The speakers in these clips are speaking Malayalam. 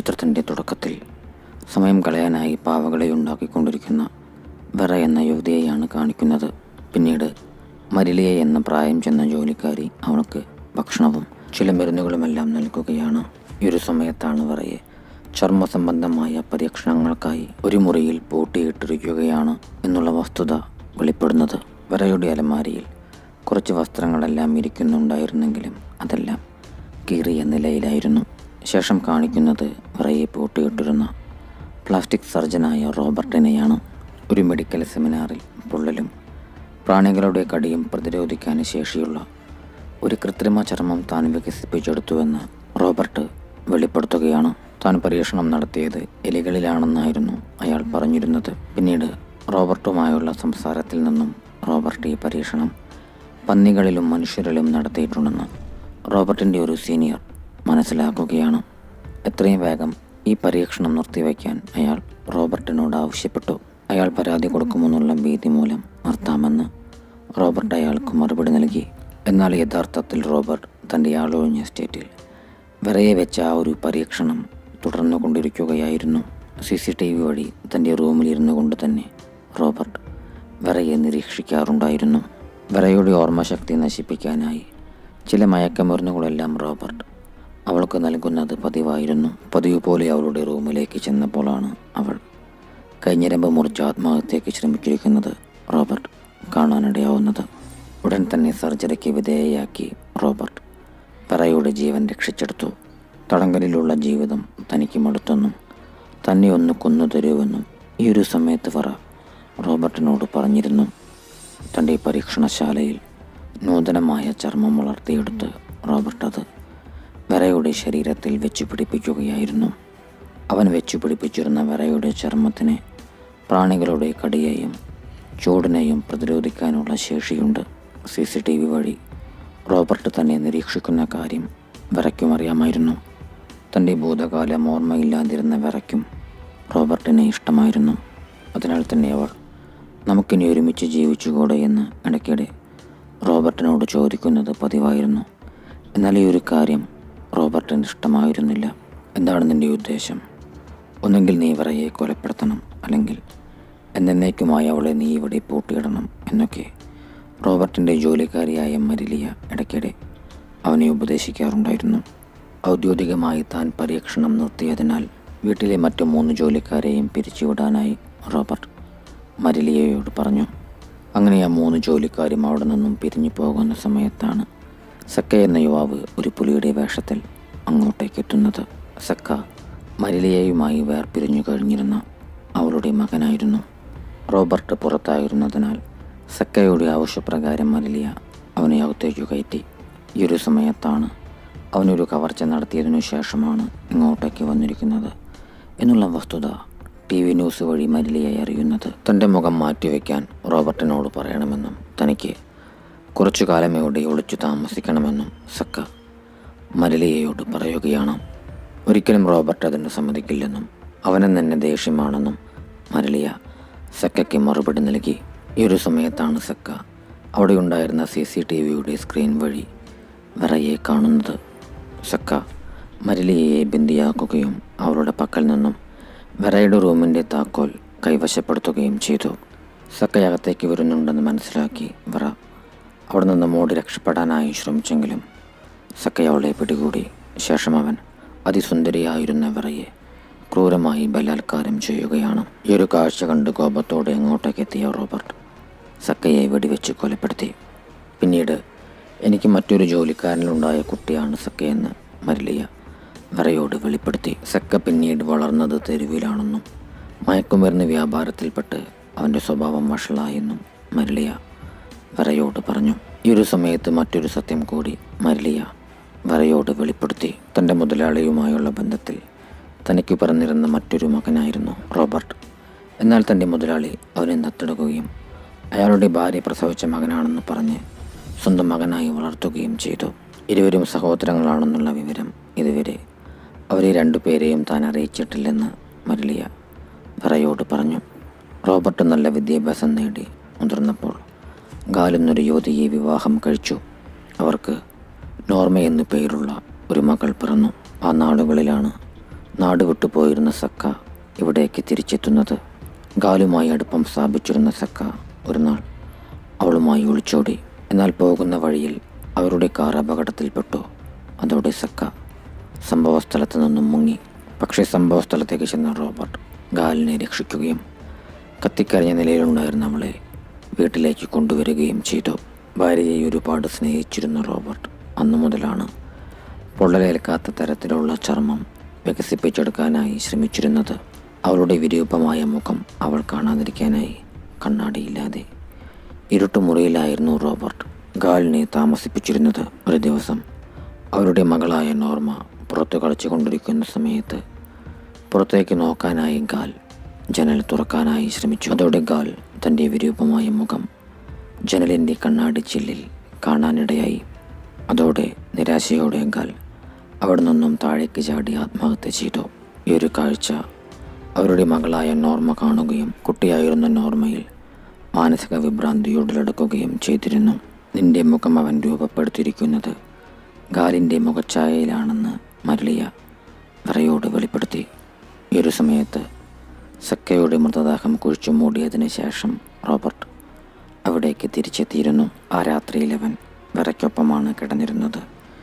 ചിത്രത്തിൻ്റെ തുടക്കത്തിൽ സമയം കളയാനായി പാവകളെ ഉണ്ടാക്കിക്കൊണ്ടിരിക്കുന്ന വെറ എന്ന യുവതിയെയാണ് കാണിക്കുന്നത് പിന്നീട് മരിലിയ എന്ന പ്രായം ചെന്ന ജോലിക്കാരി അവൾക്ക് ഭക്ഷണവും ചില മരുന്നുകളുമെല്ലാം നൽകുകയാണ് ഈ ഒരു സമയത്താണ് വറയെ ചർമ്മ സംബന്ധമായ പരീക്ഷണങ്ങൾക്കായി ഒരു മുറിയിൽ പൂട്ടിയിട്ടിരിക്കുകയാണ് എന്നുള്ള വസ്തുത വെളിപ്പെടുന്നത് വരയുടെ അലമാരിയിൽ കുറച്ച് വസ്ത്രങ്ങളെല്ലാം ഇരിക്കുന്നുണ്ടായിരുന്നെങ്കിലും അതെല്ലാം കീറിയ നിലയിലായിരുന്നു ശേഷം കാണിക്കുന്നത് വറയെ പൂട്ടിയിട്ടിരുന്ന പ്ലാസ്റ്റിക് സർജനായ റോബർട്ടിനെയാണ് ഒരു മെഡിക്കൽ സെമിനാറിൽ പൊള്ളലും പ്രാണികളുടെ കടിയും പ്രതിരോധിക്കാൻ ശേഷിയുള്ള ഒരു കൃത്രിമ ചർമ്മം താൻ വികസിപ്പിച്ചെടുത്തുവെന്ന് റോബർട്ട് വെളിപ്പെടുത്തുകയാണ് താൻ പരീക്ഷണം നടത്തിയത് എലികളിലാണെന്നായിരുന്നു അയാൾ പറഞ്ഞിരുന്നത് പിന്നീട് റോബർട്ടുമായുള്ള സംസാരത്തിൽ നിന്നും റോബർട്ട് ഈ പരീക്ഷണം പന്നികളിലും മനുഷ്യരിലും നടത്തിയിട്ടുണ്ടെന്ന് റോബർട്ടിൻ്റെ ഒരു സീനിയർ മനസ്സിലാക്കുകയാണ് എത്രയും വേഗം ഈ പരീക്ഷണം നിർത്തിവെക്കാൻ അയാൾ റോബർട്ടിനോട് ആവശ്യപ്പെട്ടു അയാൾ പരാതി കൊടുക്കുമെന്നുള്ള ഭീതി മൂലം നിർത്താമെന്ന് റോബർട്ട് അയാൾക്ക് മറുപടി നൽകി എന്നാൽ യഥാർത്ഥത്തിൽ റോബർട്ട് തൻ്റെ ആളൊഴിഞ്ഞ സ്റ്റേറ്റിൽ വിറയെ വെച്ച ആ ഒരു പരീക്ഷണം തുടർന്നു കൊണ്ടിരിക്കുകയായിരുന്നു സി സി ടി വി വഴി തൻ്റെ റൂമിലിരുന്നു കൊണ്ട് തന്നെ റോബർട്ട് വിറയെ നിരീക്ഷിക്കാറുണ്ടായിരുന്നു വിറയുടെ ഓർമ്മശക്തി നശിപ്പിക്കാനായി ചില മയക്കമരുന്നുകളെല്ലാം റോബർട്ട് അവൾക്ക് നൽകുന്നത് പതിവായിരുന്നു പതിവ് പോലെ അവളുടെ റൂമിലേക്ക് ചെന്നപ്പോഴാണ് അവൾ കൈഞ്ഞരമ്പ് മുറിച്ച് ആത്മഹത്യയ്ക്ക് ശ്രമിച്ചിരിക്കുന്നത് റോബർട്ട് കാണാനിടയാവുന്നത് ഉടൻ തന്നെ സർജറിക്ക് വിധേയയാക്കി റോബർട്ട് പറയുടെ ജീവൻ രക്ഷിച്ചെടുത്തു തടങ്കലിലുള്ള ജീവിതം തനിക്ക് മടുത്തെന്നും തന്നെ ഒന്ന് കൊന്നു തരുമെന്നും ഈ ഒരു സമയത്ത് പറ റോബർട്ടിനോട് പറഞ്ഞിരുന്നു തൻ്റെ പരീക്ഷണശാലയിൽ നൂതനമായ ചർമ്മം വളർത്തിയെടുത്ത് റോബർട്ട് അത് വിറയുടെ ശരീരത്തിൽ വെച്ച് പിടിപ്പിക്കുകയായിരുന്നു അവൻ വെച്ചു പിടിപ്പിച്ചിരുന്ന വിറയുടെ ചർമ്മത്തിന് പ്രാണികളുടെ കടിയെയും ചൂടിനെയും പ്രതിരോധിക്കാനുള്ള ശേഷിയുണ്ട് സി സി ടി വി വഴി റോബർട്ട് തന്നെ നിരീക്ഷിക്കുന്ന കാര്യം വിറയ്ക്കും അറിയാമായിരുന്നു തൻ്റെ ഭൂതകാലം ഓർമ്മയില്ലാതിരുന്ന വിറയ്ക്കും റോബർട്ടിനെ ഇഷ്ടമായിരുന്നു അതിനാൽ തന്നെ അവൾ നമുക്കിനി ഒരുമിച്ച് ജീവിച്ചുകൂടെ എന്ന് ഇടയ്ക്കിടെ റോബർട്ടിനോട് ചോദിക്കുന്നത് പതിവായിരുന്നു എന്നാൽ ഈ ഒരു കാര്യം റോബർട്ടിന് ഇഷ്ടമായിരുന്നില്ല എന്താണ് നിൻ്റെ ഉദ്ദേശം ഒന്നെങ്കിൽ നീ വിറയെ കൊലപ്പെടുത്തണം അല്ലെങ്കിൽ എന്നേക്കുമായി അവളെ നീ ഇവിടെ പൂട്ടിയിടണം എന്നൊക്കെ റോബർട്ടിൻ്റെ ജോലിക്കാരിയായ മരിലിയ ഇടയ്ക്കിടെ അവനെ ഉപദേശിക്കാറുണ്ടായിരുന്നു ഔദ്യോഗികമായി താൻ പരീക്ഷണം നിർത്തിയതിനാൽ വീട്ടിലെ മറ്റു മൂന്ന് ജോലിക്കാരെയും പിരിച്ചുവിടാനായി റോബർട്ട് മരിലിയയോട് പറഞ്ഞു അങ്ങനെ ആ മൂന്ന് ജോലിക്കാരും അവിടെ നിന്നും പിരിഞ്ഞു പോകുന്ന സമയത്താണ് സക്ക എന്ന യുവാവ് ഒരു പുലിയുടെ വേഷത്തിൽ അങ്ങോട്ടേക്ക് എത്തുന്നത് സക്ക മരിലിയയുമായി വേർപിരിഞ്ഞു കഴിഞ്ഞിരുന്ന അവളുടെ മകനായിരുന്നു റോബർട്ട് പുറത്തായിരുന്നതിനാൽ സക്കയുടെ ആവശ്യപ്രകാരം മരിലിയ അവനെ അകത്തേക്ക് കയറ്റി ഈ ഒരു സമയത്താണ് അവനൊരു കവർച്ച നടത്തിയതിനു ശേഷമാണ് ഇങ്ങോട്ടേക്ക് വന്നിരിക്കുന്നത് എന്നുള്ള വസ്തുത ടി വി ന്യൂസ് വഴി മരിലിയായി അറിയുന്നത് തൻ്റെ മുഖം മാറ്റിവെക്കാൻ റോബർട്ടിനോട് പറയണമെന്നും തനിക്ക് കുറച്ചു കാലം ഇവിടെ ഒളിച്ചു താമസിക്കണമെന്നും സക്ക മരിലിയയോട് പറയുകയാണ് ഒരിക്കലും റോബർട്ട് അതിന് സമ്മതിക്കില്ലെന്നും അവനും തന്നെ ദേഷ്യമാണെന്നും മരളിയ സക്കയ്ക്ക് മറുപടി നൽകി ഈ ഒരു സമയത്താണ് സക്ക അവിടെ ഉണ്ടായിരുന്ന സി സി ടി വിയുടെ സ്ക്രീൻ വഴി വിറയെ കാണുന്നത് സക്ക മരളിയയെ ബന്ദിയാക്കുകയും അവളുടെ പക്കൽ നിന്നും വിറയുടെ റൂമിൻ്റെ താക്കോൽ കൈവശപ്പെടുത്തുകയും ചെയ്തു സക്കയകത്തേക്ക് വരുന്നുണ്ടെന്ന് മനസ്സിലാക്കി വിറ അവിടെ നിന്ന് മോടി രക്ഷപ്പെടാനായി ശ്രമിച്ചെങ്കിലും സക്ക അവളെ പിടികൂടി ശേഷം അവൻ അതിസുന്ദരിയായിരുന്ന വിറയെ ക്രൂരമായി ബലാത്കാരം ചെയ്യുകയാണ് ഈ ഒരു കാഴ്ച കണ്ട് കോപത്തോടെ അങ്ങോട്ടേക്ക് എത്തിയ റോബർട്ട് സക്കയെ വെടിവെച്ച് കൊലപ്പെടുത്തി പിന്നീട് എനിക്ക് മറ്റൊരു ജോലിക്കാരനിലുണ്ടായ കുട്ടിയാണ് സക്കയെന്ന് മരലിയ വിറയോട് വെളിപ്പെടുത്തി സക്ക പിന്നീട് വളർന്നത് തെരുവിലാണെന്നും മയക്കുമരുന്ന് വ്യാപാരത്തിൽപ്പെട്ട് അവൻ്റെ സ്വഭാവം വഷളായെന്നും മരലിയ വരയോട് പറഞ്ഞു ഈ ഒരു സമയത്ത് മറ്റൊരു സത്യം കൂടി മരലിയ വരയോട് വെളിപ്പെടുത്തി തൻ്റെ മുതലാളിയുമായുള്ള ബന്ധത്തിൽ തനിക്ക് പറഞ്ഞിരുന്ന മറ്റൊരു മകനായിരുന്നു റോബർട്ട് എന്നാൽ തൻ്റെ മുതലാളി അവനെ ദത്തെടുക്കുകയും അയാളുടെ ഭാര്യ പ്രസവിച്ച മകനാണെന്ന് പറഞ്ഞ് സ്വന്തം മകനായി വളർത്തുകയും ചെയ്തു ഇരുവരും സഹോദരങ്ങളാണെന്നുള്ള വിവരം ഇതുവരെ അവരെ രണ്ടുപേരെയും താൻ അറിയിച്ചിട്ടില്ലെന്ന് മരലിയ വരയോട് പറഞ്ഞു റോബർട്ട് നല്ല വിദ്യാഭ്യാസം നേടി മുതിർന്നപ്പോൾ ഗാലെന്നൊരു യുവതിയെ വിവാഹം കഴിച്ചു അവർക്ക് നോർമ എന്നു പേരുള്ള ഒരു മകൾ പിറന്നു ആ നാളുകളിലാണ് നാട് വിട്ടുപോയിരുന്ന സക്ക ഇവിടേക്ക് തിരിച്ചെത്തുന്നത് ഗാലുമായി അടുപ്പം സ്ഥാപിച്ചിരുന്ന സക്ക ഒരു നാൾ അവളുമായി ഒളിച്ചോടി എന്നാൽ പോകുന്ന വഴിയിൽ അവരുടെ കാർ അപകടത്തിൽപ്പെട്ടു അതോടെ സക്ക സംഭവസ്ഥലത്ത് നിന്നും മുങ്ങി പക്ഷേ സംഭവസ്ഥലത്തേക്ക് ചെന്ന റോബർട്ട് ഗാലിനെ രക്ഷിക്കുകയും കത്തിക്കരഞ്ഞ നിലയിലുണ്ടായിരുന്ന അവളെ വീട്ടിലേക്ക് കൊണ്ടുവരികയും ചെയ്തു ഭാര്യയെ ഒരുപാട് സ്നേഹിച്ചിരുന്ന റോബർട്ട് അന്നു മുതലാണ് പൊള്ളലേൽക്കാത്ത തരത്തിലുള്ള ചർമ്മം വികസിപ്പിച്ചെടുക്കാനായി ശ്രമിച്ചിരുന്നത് അവളുടെ വിരൂപമായ മുഖം അവൾ കാണാതിരിക്കാനായി കണ്ണാടിയില്ലാതെ ഇരുട്ടുമുറിയിലായിരുന്നു റോബർട്ട് ഗാലിനെ താമസിപ്പിച്ചിരുന്നത് ഒരു ദിവസം അവരുടെ മകളായ നോർമ പുറത്തു കളിച്ചുകൊണ്ടിരിക്കുന്ന സമയത്ത് പുറത്തേക്ക് നോക്കാനായി ഗാൽ ജനൽ തുറക്കാനായി ശ്രമിച്ചു അതോടെ ഗാൽ തൻ്റെ വിരൂപമായ മുഖം ജനലിൻ്റെ കണ്ണാടി ചില്ലിൽ കാണാനിടയായി അതോടെ നിരാശയോടെ ഗാൽ അവിടെ നിന്നും താഴേക്ക് ചാടി ആത്മഹത്യ ചെയ്തു ഈ ഒരു കാഴ്ച അവരുടെ മകളായ നോർമ കാണുകയും കുട്ടിയായിരുന്ന നോർമയിൽ മാനസിക വിഭ്രാന്തിയോടിലടക്കുകയും ചെയ്തിരുന്നു നിന്റെ മുഖം അവൻ രൂപപ്പെടുത്തിയിരിക്കുന്നത് ഗാലിൻ്റെ മുഖഛായയിലാണെന്ന് മരളിയ വറയോട് വെളിപ്പെടുത്തി ഈ ഒരു സമയത്ത് സക്കയുടെ മൃതദേഹം കുഴിച്ചു മൂടിയതിന് ശേഷം റോബർട്ട് അവിടേക്ക് തിരിച്ചെത്തിയിരുന്നു ആ രാത്രിയിൽ അവൻ വിറയ്ക്കൊപ്പമാണ് കിടന്നിരുന്നത്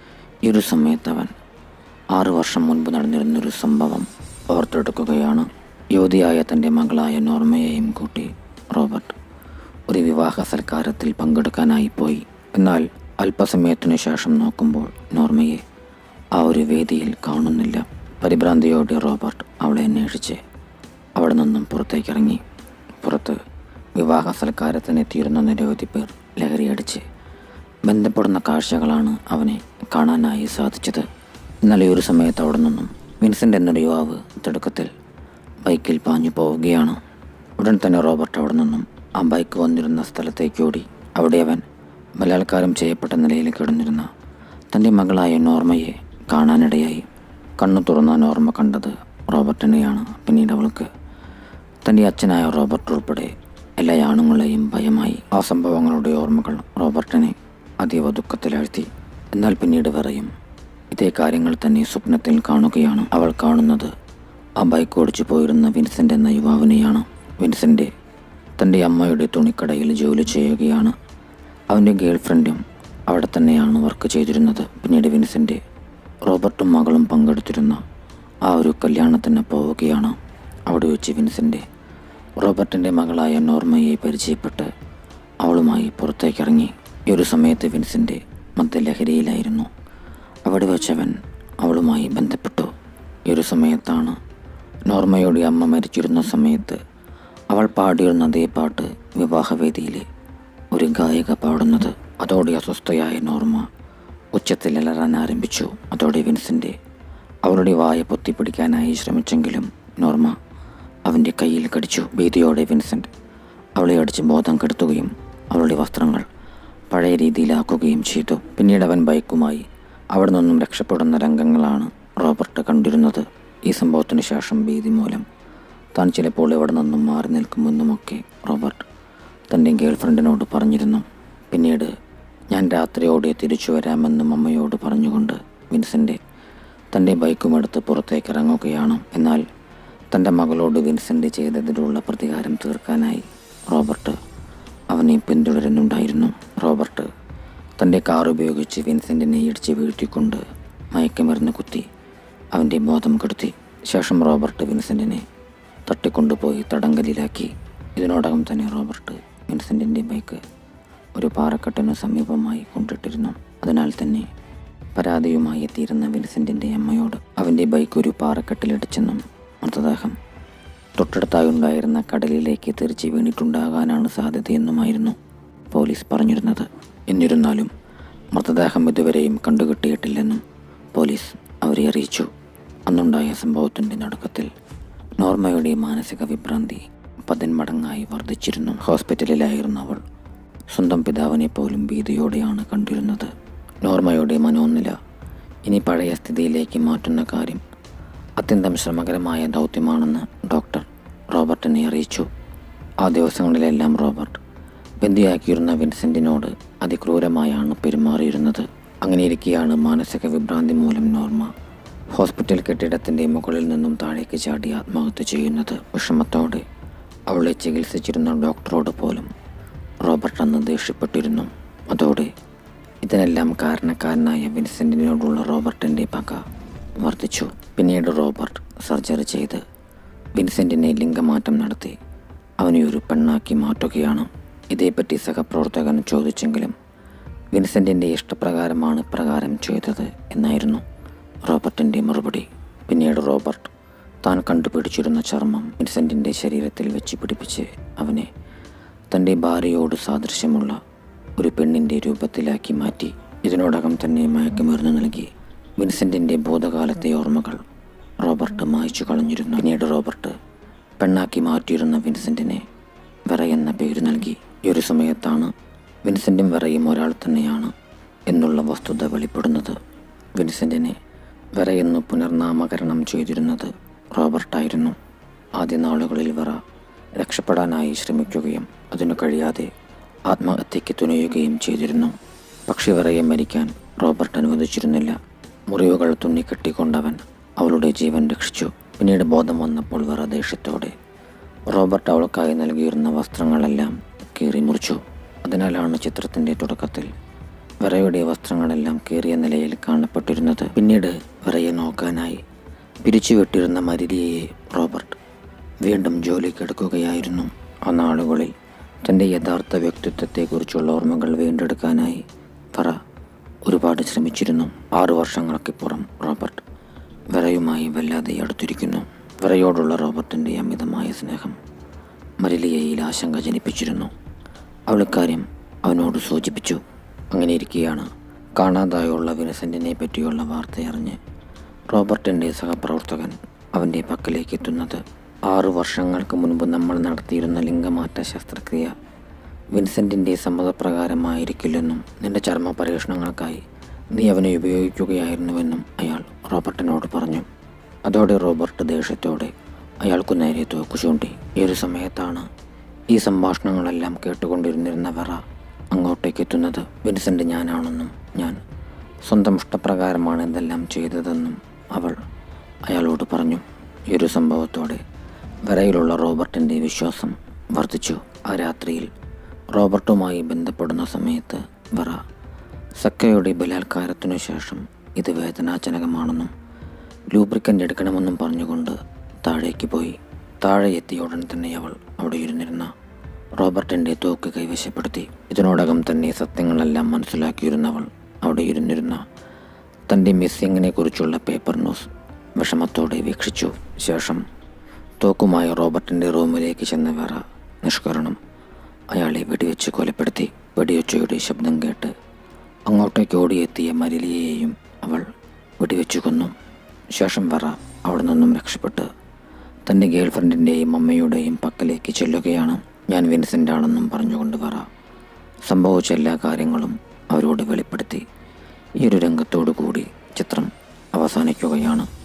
ഈ ഒരു സമയത്ത് അവൻ ആറു വർഷം മുൻപ് നടന്നിരുന്നൊരു സംഭവം ഓർത്തെടുക്കുകയാണ് യുവതിയായ തൻ്റെ മകളായ നോർമയെയും കൂട്ടി റോബർട്ട് ഒരു വിവാഹ സൽക്കാരത്തിൽ പങ്കെടുക്കാനായി പോയി എന്നാൽ അല്പസമയത്തിനു ശേഷം നോക്കുമ്പോൾ നോർമയെ ആ ഒരു വേദിയിൽ കാണുന്നില്ല പരിഭ്രാന്തിയോടെ റോബർട്ട് അവളെ അന്വേഷിച്ച് അവിടെ നിന്നും പുറത്തേക്കിറങ്ങി പുറത്ത് വിവാഹ സൽക്കാരത്തിനെത്തിയിരുന്ന നിരവധി പേർ ലഹരിയടിച്ച് ബന്ധപ്പെടുന്ന കാഴ്ചകളാണ് അവനെ കാണാനായി സാധിച്ചത് എന്നാൽ ഈ ഒരു സമയത്ത് അവിടെ നിന്നും വിൻസെൻ്റ് എന്നൊരു യുവാവ് തിടുക്കത്തിൽ ബൈക്കിൽ പാഞ്ഞു പോവുകയാണ് ഉടൻ തന്നെ റോബർട്ട് അവിടെ നിന്നും ആ ബൈക്ക് വന്നിരുന്ന സ്ഥലത്തേക്ക് ഓടി അവിടെ അവൻ ബലാത്കാരം ചെയ്യപ്പെട്ട നിലയിൽ കിടന്നിരുന്ന തൻ്റെ മകളായ നോർമയെ കാണാനിടയായി കണ്ണു തുറന്ന നോർമ കണ്ടത് റോബർട്ടിനെയാണ് പിന്നീട് അവൾക്ക് തൻ്റെ അച്ഛനായ റോബർട്ട് ഉൾപ്പെടെ എല്ലാ ആണുങ്ങളെയും ഭയമായി ആ സംഭവങ്ങളുടെ ഓർമ്മകൾ റോബർട്ടിനെ അതീവ ദുഃഖത്തിലാഴ്ത്തി എന്നാൽ പിന്നീട് പറയും ഇതേ കാര്യങ്ങൾ തന്നെ സ്വപ്നത്തിൽ കാണുകയാണ് അവൾ കാണുന്നത് ആ ബൈക്ക് ഓടിച്ചു പോയിരുന്ന വിൻസെൻ്റ് എന്ന യുവാവിനെയാണ് വിൻസെൻ്റ് തൻ്റെ അമ്മയുടെ തുണിക്കടയിൽ ജോലി ചെയ്യുകയാണ് അവൻ്റെ ഗേൾ ഫ്രണ്ടും അവിടെ തന്നെയാണ് വർക്ക് ചെയ്തിരുന്നത് പിന്നീട് വിൻസെൻ്റ് റോബർട്ടും മകളും പങ്കെടുത്തിരുന്ന ആ ഒരു കല്യാണത്തിന് പോവുകയാണ് അവിടെ വെച്ച് വിൻസെൻ്റ് റോബർട്ടിൻ്റെ മകളായ നോർമയെ പരിചയപ്പെട്ട് അവളുമായി പുറത്തേക്കിറങ്ങി ഈ ഒരു സമയത്ത് വിൻസെൻ്റ് മദ്യലഹരിയിലായിരുന്നു അവിടെ വെച്ചവൻ അവളുമായി ബന്ധപ്പെട്ടു ഈ ഒരു സമയത്താണ് നോർമയുടെ അമ്മ മരിച്ചിരുന്ന സമയത്ത് അവൾ പാടിയിരുന്ന അതേ പാട്ട് വിവാഹവേദിയിൽ ഒരു ഗായിക പാടുന്നത് അതോടെ അസ്വസ്ഥയായ നോർമ ഉച്ചത്തിൽ അലറാൻ ആരംഭിച്ചു അതോടെ വിൻസെൻ്റ് അവളുടെ വായ പൊത്തിപ്പിടിക്കാനായി ശ്രമിച്ചെങ്കിലും നോർമ അവൻ്റെ കയ്യിൽ കടിച്ചു ഭീതിയോടെ വിൻസെൻ്റ് അവളെ അടിച്ച് ബോധം കെടുത്തുകയും അവളുടെ വസ്ത്രങ്ങൾ പഴയ രീതിയിലാക്കുകയും ചെയ്തു പിന്നീട് അവൻ ബൈക്കുമായി അവിടെ നിന്നും രക്ഷപ്പെടുന്ന രംഗങ്ങളാണ് റോബർട്ട് കണ്ടിരുന്നത് ഈ സംഭവത്തിന് ശേഷം ഭീതി മൂലം താൻ ചിലപ്പോൾ ഇവിടെ നിന്നും മാറി നിൽക്കുമെന്നുമൊക്കെ റോബർട്ട് തൻ്റെ ഗേൾ ഫ്രണ്ടിനോട് പറഞ്ഞിരുന്നു പിന്നീട് ഞാൻ രാത്രിയോടെ തിരിച്ചു വരാമെന്നും അമ്മയോട് പറഞ്ഞുകൊണ്ട് വിൻസെൻ്റ് തൻ്റെ ബൈക്കുമെടുത്ത് പുറത്തേക്ക് ഇറങ്ങുകയാണ് എന്നാൽ തൻ്റെ മകളോട് വിൻസെൻ്റ് ചെയ്തതിലുള്ള പ്രതികാരം തീർക്കാനായി റോബർട്ട് അവനെ പിന്തുടരുന്നുണ്ടായിരുന്നു റോബർട്ട് തൻ്റെ കാർ ഉപയോഗിച്ച് വിൻസെൻറ്റിനെ ഇടിച്ച് വീഴ്ത്തിക്കൊണ്ട് മയക്കമരുന്ന് കുത്തി അവൻ്റെ ബോധം കെടുത്തി ശേഷം റോബർട്ട് വിൻസെൻറ്റിനെ തട്ടിക്കൊണ്ടുപോയി തടങ്കലിലാക്കി ഇതിനോടകം തന്നെ റോബർട്ട് വിൻസെൻറ്റിൻ്റെ ബൈക്ക് ഒരു പാറക്കെട്ടിന് സമീപമായി കൊണ്ടിട്ടിരുന്നു അതിനാൽ തന്നെ പരാതിയുമായി എത്തിയിരുന്ന വിൻസെൻറ്റിൻ്റെ അമ്മയോട് അവൻ്റെ ബൈക്ക് ഒരു പാറക്കെട്ടിലിടിച്ചെന്നും മൃതദേഹം തൊട്ടടുത്തായി ഉണ്ടായിരുന്ന കടലിലേക്ക് തെറിച്ച് വീണിട്ടുണ്ടാകാനാണ് സാധ്യതയെന്നുമായിരുന്നു പോലീസ് പറഞ്ഞിരുന്നത് എന്നിരുന്നാലും മൃതദേഹം ഇതുവരെയും കണ്ടുകിട്ടിയിട്ടില്ലെന്നും പോലീസ് അവരെ അറിയിച്ചു അന്നുണ്ടായ സംഭവത്തിൻ്റെ നടുക്കത്തിൽ നോർമയുടെ മാനസിക വിഭ്രാന്തി പതിന്മടങ്ങായി വർദ്ധിച്ചിരുന്നു ഹോസ്പിറ്റലിലായിരുന്ന അവൾ സ്വന്തം പിതാവിനെ പോലും ഭീതിയോടെയാണ് കണ്ടിരുന്നത് നോർമയുടെ മനോനില ഇനി പഴയ സ്ഥിതിയിലേക്ക് മാറ്റുന്ന കാര്യം അത്യന്തം ശ്രമകരമായ ദൗത്യമാണെന്ന് ഡോക്ടർ റോബർട്ടിനെ അറിയിച്ചു ആ ദിവസങ്ങളിലെല്ലാം റോബർട്ട് ബന്ദിയാക്കിയിരുന്ന വിൻസെൻറ്റിനോട് അതിക്രൂരമായാണ് പെരുമാറിയിരുന്നത് അങ്ങനെയിരിക്കെയാണ് മാനസിക വിഭ്രാന്തി മൂലം നോർമ ഹോസ്പിറ്റൽ കെട്ടിടത്തിൻ്റെ മുകളിൽ നിന്നും താഴേക്ക് ചാടി ആത്മഹത്യ ചെയ്യുന്നത് വിഷമത്തോടെ അവളെ ചികിത്സിച്ചിരുന്ന ഡോക്ടറോട് പോലും റോബർട്ട് അന്ന് ദേഷ്യപ്പെട്ടിരുന്നു അതോടെ ഇതിനെല്ലാം കാരണക്കാരനായ വിൻസെൻറ്റിനോടുള്ള റോബർട്ടിൻ്റെ പക വർദ്ധിച്ചു പിന്നീട് റോബർട്ട് സർജറി ചെയ്ത് വിൻസെൻറ്റിനെ ലിംഗമാറ്റം നടത്തി അവനെ ഒരു പെണ്ണാക്കി മാറ്റുകയാണ് ഇതേപ്പറ്റി സഹപ്രവർത്തകൻ ചോദിച്ചെങ്കിലും വിൻസെൻറ്റിൻ്റെ ഇഷ്ടപ്രകാരമാണ് പ്രകാരം ചെയ്തത് എന്നായിരുന്നു റോബർട്ടിൻ്റെ മറുപടി പിന്നീട് റോബർട്ട് താൻ കണ്ടുപിടിച്ചിരുന്ന ചർമ്മം വിൻസെൻറ്റിൻ്റെ ശരീരത്തിൽ വെച്ച് പിടിപ്പിച്ച് അവനെ തൻ്റെ ഭാര്യയോട് സാദൃശ്യമുള്ള ഒരു പെണ്ണിൻ്റെ രൂപത്തിലാക്കി മാറ്റി ഇതിനോടകം തന്നെ മയക്കുമരുന്ന് നൽകി വിൻസെൻറ്റിൻ്റെ ഭൂതകാലത്തെ ഓർമ്മകൾ റോബർട്ട് മായ്ച്ചു കളഞ്ഞിരുന്നു പിന്നീട് റോബർട്ട് പെണ്ണാക്കി മാറ്റിയിരുന്ന വിൻസെൻറ്റിനെ വെറ എന്ന പേര് നൽകി ഈ ഒരു സമയത്താണ് വിൻസെൻറ്റും വെറയും ഒരാൾ തന്നെയാണ് എന്നുള്ള വസ്തുത വെളിപ്പെടുന്നത് വിൻസെൻറ്റിനെ വെറ എന്ന് പുനർനാമകരണം ചെയ്തിരുന്നത് റോബർട്ടായിരുന്നു ആദ്യ നാളുകളിൽ വെറ രക്ഷപ്പെടാനായി ശ്രമിക്കുകയും അതിനു കഴിയാതെ ആത്മഹത്യയ്ക്ക് തുനിയുകയും ചെയ്തിരുന്നു പക്ഷി വെറയെ മരിക്കാൻ റോബർട്ട് അനുവദിച്ചിരുന്നില്ല മുറിവുകൾ തുന്നിക്കെട്ടിക്കൊണ്ടവൻ അവളുടെ ജീവൻ രക്ഷിച്ചു പിന്നീട് ബോധം വന്നപ്പോൾ വെറ ദേഷ്യത്തോടെ റോബർട്ട് അവൾക്കായി നൽകിയിരുന്ന വസ്ത്രങ്ങളെല്ലാം കീറി മുറിച്ചു അതിനാലാണ് ചിത്രത്തിൻ്റെ തുടക്കത്തിൽ വെറയുടെ വസ്ത്രങ്ങളെല്ലാം കീറിയ നിലയിൽ കാണപ്പെട്ടിരുന്നത് പിന്നീട് വെറയെ നോക്കാനായി പിരിച്ചുവിട്ടിരുന്ന മരിലിയെ റോബർട്ട് വീണ്ടും ജോലിക്കെടുക്കുകയായിരുന്നു ആ നാളുകളിൽ തൻ്റെ യഥാർത്ഥ വ്യക്തിത്വത്തെക്കുറിച്ചുള്ള ഓർമ്മകൾ വീണ്ടെടുക്കാനായി പറ ഒരുപാട് ശ്രമിച്ചിരുന്നു ആറു വർഷങ്ങൾക്കിപ്പുറം റോബർട്ട് വെറയുമായി വല്ലാതെ അടുത്തിരിക്കുന്നു വെറയോടുള്ള റോബർട്ടിൻ്റെ അമിതമായ സ്നേഹം മരിലിയയിൽ ആശങ്ക ജനിപ്പിച്ചിരുന്നു അവൾ കാര്യം അവനോട് സൂചിപ്പിച്ചു അങ്ങനെ ഇരിക്കെയാണ് കാണാതായുള്ള വിൻസെൻറ്റിനെ പറ്റിയുള്ള വാർത്തയറിഞ്ഞ് റോബർട്ടിൻ്റെ സഹപ്രവർത്തകൻ അവൻ്റെ പക്കലേക്ക് എത്തുന്നത് ആറു വർഷങ്ങൾക്ക് മുൻപ് നമ്മൾ നടത്തിയിരുന്ന ലിംഗമാറ്റ ശസ്ത്രക്രിയ വിൻസെൻറ്റിൻ്റെ സമ്മതപ്രകാരമായിരിക്കില്ലെന്നും നിന്റെ ചർമ്മ പരീക്ഷണങ്ങൾക്കായി നീ അവനെ ഉപയോഗിക്കുകയായിരുന്നുവെന്നും അയാൾ റോബർട്ടിനോട് പറഞ്ഞു അതോടെ റോബർട്ട് ദേഷ്യത്തോടെ അയാൾക്കു നേരെ തോക്കു ചൂണ്ടി ഈ ഒരു സമയത്താണ് ഈ സംഭാഷണങ്ങളെല്ലാം കേട്ടുകൊണ്ടിരുന്നിരുന്ന വെറ അങ്ങോട്ടേക്ക് എത്തുന്നത് വിൻസെൻ്റ് ഞാനാണെന്നും ഞാൻ സ്വന്തം ഇഷ്ടപ്രകാരമാണ് ഇതെല്ലാം ചെയ്തതെന്നും അവൾ അയാളോട് പറഞ്ഞു ഈ ഒരു സംഭവത്തോടെ വരയിലുള്ള റോബർട്ടിൻ്റെ വിശ്വാസം വർദ്ധിച്ചു ആ രാത്രിയിൽ റോബർട്ടുമായി ബന്ധപ്പെടുന്ന സമയത്ത് വറ സക്കയുടെ ബലാത്കാരത്തിനു ശേഷം ഇത് വേദനാജനകമാണെന്നും ലൂബ്രിക്കൻ്റ് എടുക്കണമെന്നും പറഞ്ഞുകൊണ്ട് താഴേക്ക് പോയി താഴെ എത്തിയ ഉടൻ തന്നെ അവൾ അവിടെ ഇരുന്നിരുന്ന റോബർട്ടിൻ്റെ തോക്ക് കൈവശപ്പെടുത്തി ഇതിനോടകം തന്നെ സത്യങ്ങളെല്ലാം മനസ്സിലാക്കിയിരുന്നവൾ അവിടെ ഇരുന്നിരുന്ന തൻ്റെ മിസ്സിങ്ങിനെ കുറിച്ചുള്ള പേപ്പർ ന്യൂസ് വിഷമത്തോടെ വീക്ഷിച്ചു ശേഷം തോക്കുമായി റോബർട്ടിൻ്റെ റൂമിലേക്ക് ചെന്ന വേറ നിഷ്കരണം അയാളെ വെടിവെച്ച് കൊലപ്പെടുത്തി വെടിയൊച്ചയുടെ ശബ്ദം കേട്ട് അങ്ങോട്ടേക്ക് ഓടിയെത്തിയ മരിലിയെയും അവൾ വെടിവെച്ചു കൊന്നു ശേഷം വറ അവിടെ നിന്നും രക്ഷപ്പെട്ട് തൻ്റെ ഗേൾഫ്രണ്ടിൻ്റെയും അമ്മയുടെയും പക്കലേക്ക് ചെല്ലുകയാണ് ഞാൻ വിൻസെൻ്റ് ആണെന്നും പറഞ്ഞുകൊണ്ട് വറ സംഭവിച്ച എല്ലാ കാര്യങ്ങളും അവരോട് വെളിപ്പെടുത്തി ഈ ഒരു രംഗത്തോടു കൂടി ചിത്രം അവസാനിക്കുകയാണ്